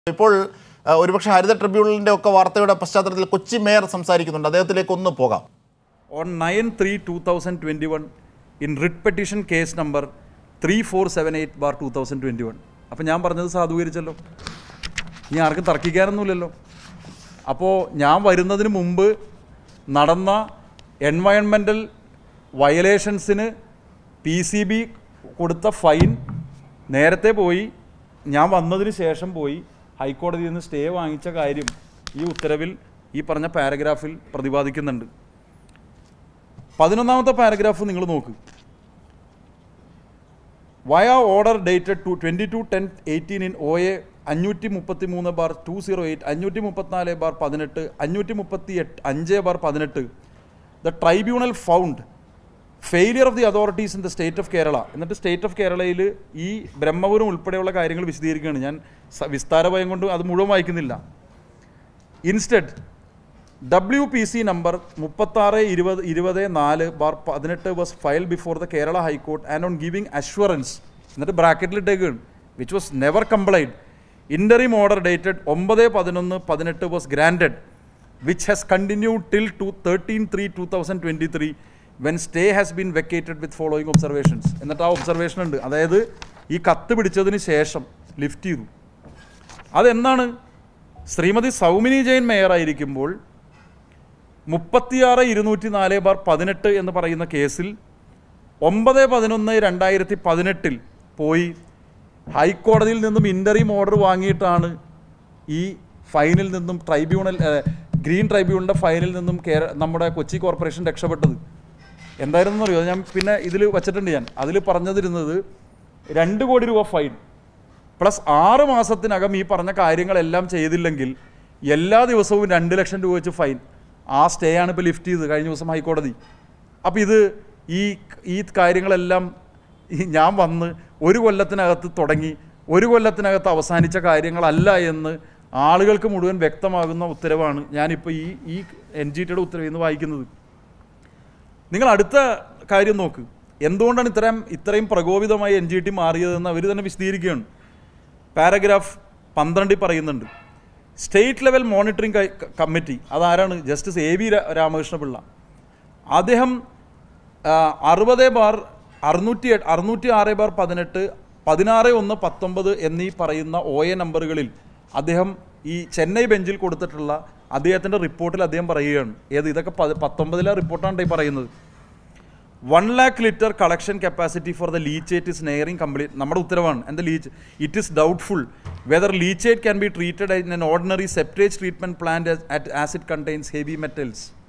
ഇപ്പോൾ ആ, ഒരുപക്ഷെ ഹരിത ട്രിബ്യൂണലിന്റെ ഒക്കെ വാർത്തയുടെ പശ്ചാത്തലത്തിൽ കൊച്ചി മേയർ സംസാരിക്കുന്നുണ്ട് അദ്ദേഹത്തിലേക്ക് ഒന്ന് പോകാം on 9 3 2021 in writ petition case number 3478 bar 2021 അപ്പോൾ ഞാൻ പറഞ്ഞത് സാധൂകരിച്ചല്ലോ ഇനി ആർക്കും തർക്കിക്കാനൊന്നുമില്ലല്ലോ അപ്പോൾ ഞാൻ വരുന്നതിന് മുമ്പ് നടന്ന എൻവയൺമെൻറ്റൽ വയലേഷൻസിന് പി സി ബി കൊടുത്ത ഫൈൻ നേരത്തെ പോയി ഞാൻ വന്നതിന് ശേഷം പോയി ഹൈക്കോടതിയിൽ നിന്ന് സ്റ്റേ വാങ്ങിച്ച കാര്യം ഈ ഉത്തരവിൽ ഈ പറഞ്ഞ പാരഗ്രാഫിൽ പ്രതിപാദിക്കുന്നുണ്ട് പതിനൊന്നാമത്തെ പാരഗ്രാഫ് നിങ്ങൾ നോക്ക് വയ order dated two twenty two ten eighteen in O A അഞ്ഞൂറ്റി മുപ്പത്തി മൂന്ന് ബാർ ടു സീറോ എയ്റ്റ് അഞ്ഞൂറ്റി മുപ്പത്തിനാല് ബാർ പതിനെട്ട് അഞ്ഞൂറ്റി മുപ്പത്തി എട്ട് അഞ്ച് ബാർ പതിനെട്ട് the tribunal found failure of the authorities in the state of Kerala എന്നിട്ട് സ്റ്റേറ്റ് ഓഫ് കേരളയിൽ ഈ ബ്രഹ്മപുരം ഉൾപ്പെടെയുള്ള കാര്യങ്ങൾ വിശദീകരിക്കുകയാണ് ഞാൻ സ- വിസ്താരഭയം കൊണ്ട് അത് മുഴുവൻ വായിക്കുന്നില്ല instead W P C number മുപ്പത്താറ് ഇരുപത് ഇരുപത് നാല് ബാർ പതിനെട്ട് was filed before the Kerala high court and on giving assurance എന്നിട്ട് ബ്രാക്കറ്റിൽ ഇട്ടേക്കാണ് which was never complied interim order dated ഒമ്പത് പതിനൊന്ന് പതിനെട്ട് was granted which has continued till two thirteen three two thousand twenty three when stay has been vacated with following observations എന്നിട്ട് ആ observation ഉണ്ട് അതായത് ഈ കത്ത് പിടിച്ചതിന് ശേഷം ലിഫ്റ്റ് ചെയ്തു അതെന്താണ് ശ്രീമതി സൗമിനി ജെയിൻ മേയറായിരിക്കുമ്പോൾ മുപ്പത്തിയാറ് ഇരുന്നൂറ്റി നാല് ബാർ പതിനെട്ട് എന്ന് പറയുന്ന കേസിൽ ഒമ്പത് പതിനൊന്ന് രണ്ടായിരത്തി പതിനെട്ടിൽ പോയി ഹൈക്കോടതിയിൽ നിന്നും ഇൻ്ററിം ഓർഡർ വാങ്ങിയിട്ടാണ് ഈ ഫൈനിൽ നിന്നും ട്രൈബ്യൂണൽ ഏഹ്, ഗ്രീൻ ട്രൈബ്യൂണലിൻ്റെ ഫൈനിൽ നിന്നും കേര നമ്മുടെ കൊച്ചി കോർപ്പറേഷൻ രക്ഷപ്പെട്ടത് എന്തായിരുന്നു അറിയോ ഞാൻ പിന്നെ ഇതിൽ വച്ചിട്ടുണ്ട് ഞാൻ അതിൽ പറഞ്ഞതിരുന്നത് രണ്ട് കോടി രൂപ ഫൈൻ പ്ലസ് ആറ് മാസത്തിനകം ഈ പറഞ്ഞ കാര്യങ്ങളെല്ലാം ചെയ്തില്ലെങ്കിൽ എല്ലാ ദിവസവും രണ്ട് ലക്ഷം രൂപ വെച്ച് ഫൈൻ ആ സ്റ്റേ ആണ് ഇപ്പോൾ ലിഫ്റ്റ് ചെയ്തത് കഴിഞ്ഞ ദിവസം ഹൈക്കോടതി അപ്പോൾ ഇത് ഈ ഈ കാര്യങ്ങളെല്ലാം ഈ ഞാൻ വന്ന് ഒരു കൊല്ലത്തിനകത്ത് തുടങ്ങി ഒരു കൊല്ലത്തിനകത്ത് അവസാനിച്ച കാര്യങ്ങളല്ല എന്ന് ആളുകൾക്ക് മുഴുവൻ വ്യക്തമാകുന്ന ഉത്തരവാണ് ഞാനിപ്പോൾ ഈ ഈ എൻ ജി ടിയുടെ ഉത്തരവിൽ നിന്ന് വായിക്കുന്നത് നിങ്ങൾ അടുത്ത കാര്യം നോക്ക് എന്തുകൊണ്ടാണ് ഇത്രയും ഇത്രയും പ്രകോപിതമായി എൻ ജി ടി മാറിയതെന്ന് അവർ തന്നെ വിശദീകരിക്കുകയാണ് പാരഗ്രാഫ് പന്ത്രണ്ടിൽ പറയുന്നുണ്ട് സ്റ്റേറ്റ് ലെവൽ മോണിറ്ററിംഗ് കമ്മിറ്റി അതാരാണ് justice A V Ramakrishna Pillai അദ്ദേഹം അറുപത് ബാർ അറുന്നൂറ്റി എട്ട് അറുന്നൂറ്റി ആറ് ബാർ പതിനെട്ട് പതിനാറ് ഒന്ന് പത്തൊമ്പത് എന്നീ പറയുന്ന ഒ എ നമ്പറുകളിൽ അദ്ദേഹം ഈ ചെന്നൈ ബെഞ്ചിൽ കൊടുത്തിട്ടുള്ള അദ്ദേഹത്തിൻ്റെ റിപ്പോർട്ടിൽ അദ്ദേഹം പറയുകയാണ് ഏത് ഇതൊക്കെ പത് പത്തൊമ്പതിലെ റിപ്പോർട്ടാണ് ഈ പറയുന്നത് one lakh litre collection capacity for the leachate is nearing complete നമ്മുടെ ഉത്തരവാണ് എൻ്റെ leach it is doubtful whether leachate can be treated in an ordinary separate treatment plant as it contains heavy metals